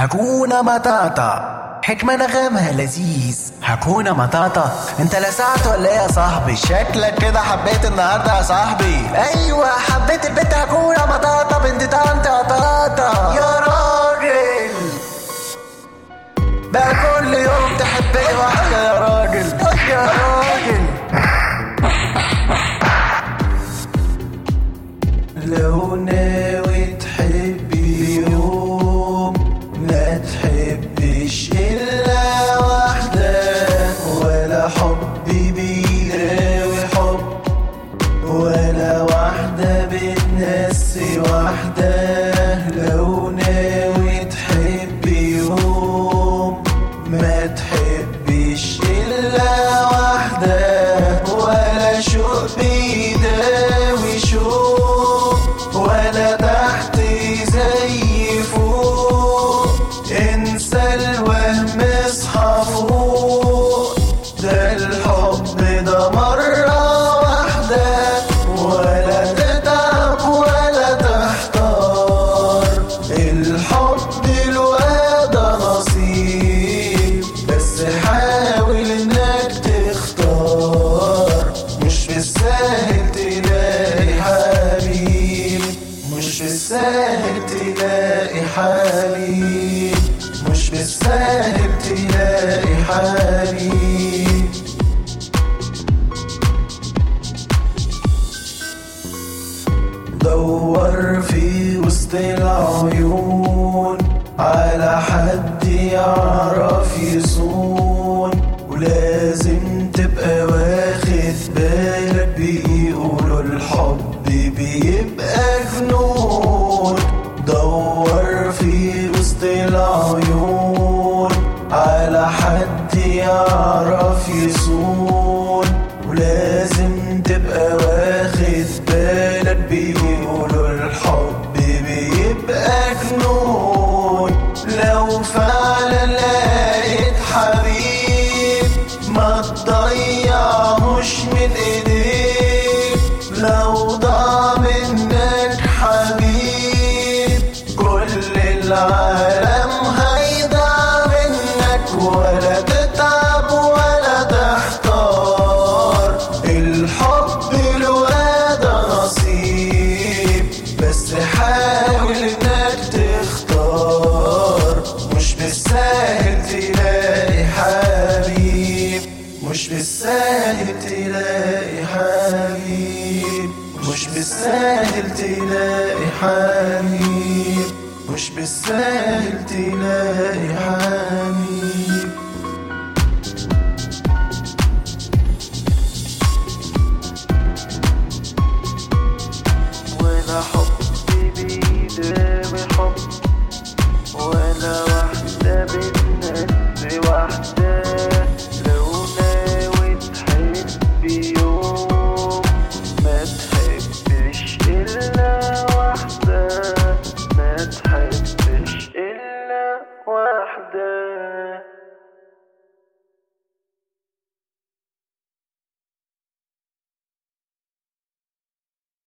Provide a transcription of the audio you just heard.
هكونا مطاطا حكمة نغمها لذيذ هكونا مطاطا انت لسعت ولا ايه يا صاحبي شكلك كده حبيت النهارده يا صاحبي ايوه حبيت البنت هكونا مطاطا بنت طنط قطاطا يا راجل بقى كل يوم تحب ايه واحدة يا راجل يا راجل لو ناوي تحبي يوم ما تحبش إلا واحدة ولا حب بيداوي حب ولا واحدة بتنسي واحدة لو ناوي تحبي يوم ما تحبش إلا واحدة ولا شوق بيداوي شوق ولا تحت زي فوق انسى الوهم اصحى فوق ده الحب ده مرة واحدة ولا تتعب ولا تحتار الحب الواد نصيب بس حاول انك تختار مش بالسهل تلاقي حبيب مش بالسهل تلاقي حبيب مش بالسهل تلاقي حبيب دور في وسط العيون على حد يعرف يصون ولازم تبقى واخد بالك بيقولوا الحب بيبقى جنون دور في وسط العيون على حد يعرف يصون ولازم تبقى واخد بالك بيقولوا الحب بيبقى جنون لو فعلا لقيت حبيب ما تضيعهوش من ايديك لو ضاع منك حبيب كل العالم هيضيع منك ولا تتعب ولا تحتار الحب الواد نصيب بس حاول انك تختار مش بالساهل تلاقي حبيب مش بالساهل تلاقي حبيب مش بالساهل تلاقي حبيب مش بالساهل تلاقي حبيب ولا حب بيداوي حب ولا واحدة بتنسي واحدة لو ناوي تحب يوم ما تحبش إلا واحدة ما تحبش إلا واحدة